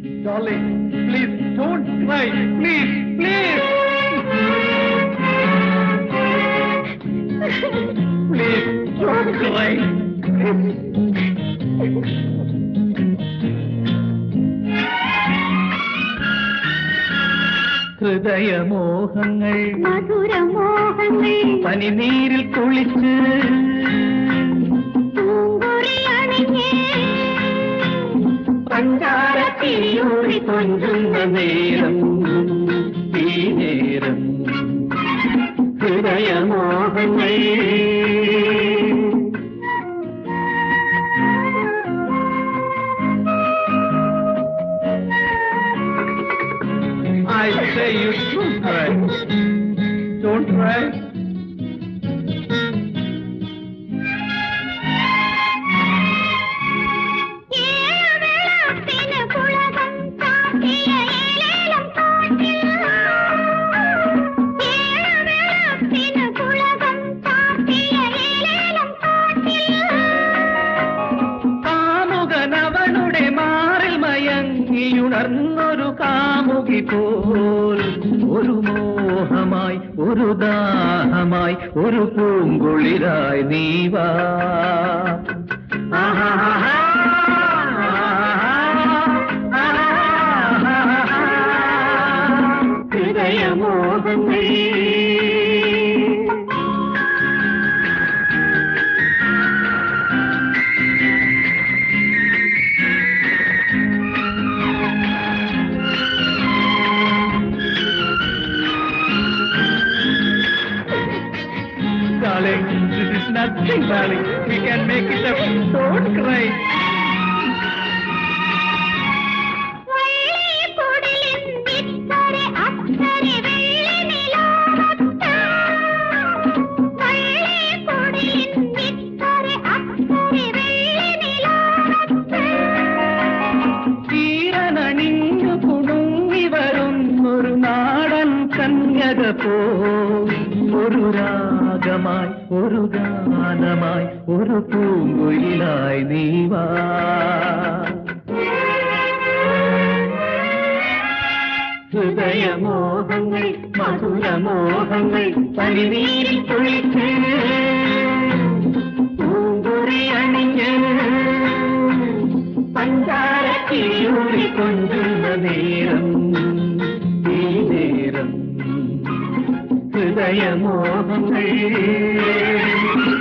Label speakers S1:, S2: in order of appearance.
S1: Darling, please don't cry. Please, please. Please don't cry. ഹൃദയമോഹങ്ങൾ
S2: മധുരമോഹങ്ങൾ
S1: പനിനീരിൽ കുളിച്ച്
S2: പൂങ്കുറി അണിഞ്ഞ്
S1: പഞ്ചാരത്തിരിയൂറി കൊഞ്ചുന്ന നേരം ഈ നേരം ഹൃദയമോഹങ്ങൾ I say you don't cry. Don't cry.
S2: ഏഴവിളക്കിന് പുളകം ചാർത്തിയ ഏലേലം കാട്ടിൽ. ഏഴവിളക്കിന് പുളകം ചാർത്തിയ ഏലേലം കാട്ടിൽ.
S1: കാമുകനവനുടെ മാറിൽ മയങ്ങിയുണർന്നൊരു കാമുകി പോൽ ഒരു മോഹമായി ഒരു ദാഹമായി ഒരു പൂങ്കുളിരായി നീവാ ഹൃദയമോഹങ്ങൾ Darling, this is nothing, darling. We can make it up. Don't cry.
S2: വള്ളിക്കുടലിൻ ഇക്കരെ അക്കരെ വെള്ളി നിലാവത്ത്. വള്ളിക്കുടലിൻ ഇക്കരെ അക്കരെ വെള്ളി നിലാവത്ത്.
S1: ചീരനണിഞ്ഞു കുടുങ്ങി വരുന്നൊരു നാടൻ കന്യക പോ ഒരു രാഗമായി ഒരു ഗാനമായി ഒരു പൂങ്കുയിലായി നീവാ ഹൃദയമോഹങ്ങൾ മധുരമോഹങ്ങൾ പനിനീരിൽ കുളിച്ച് പൂങ്കുറി അണിഞ്ഞ് പഞ്ചാരക്കിഴിയൂറി കൊണ്ടുന്ന നേരം ഈ നേരം ഹൃദയമോഹങ്ങൾ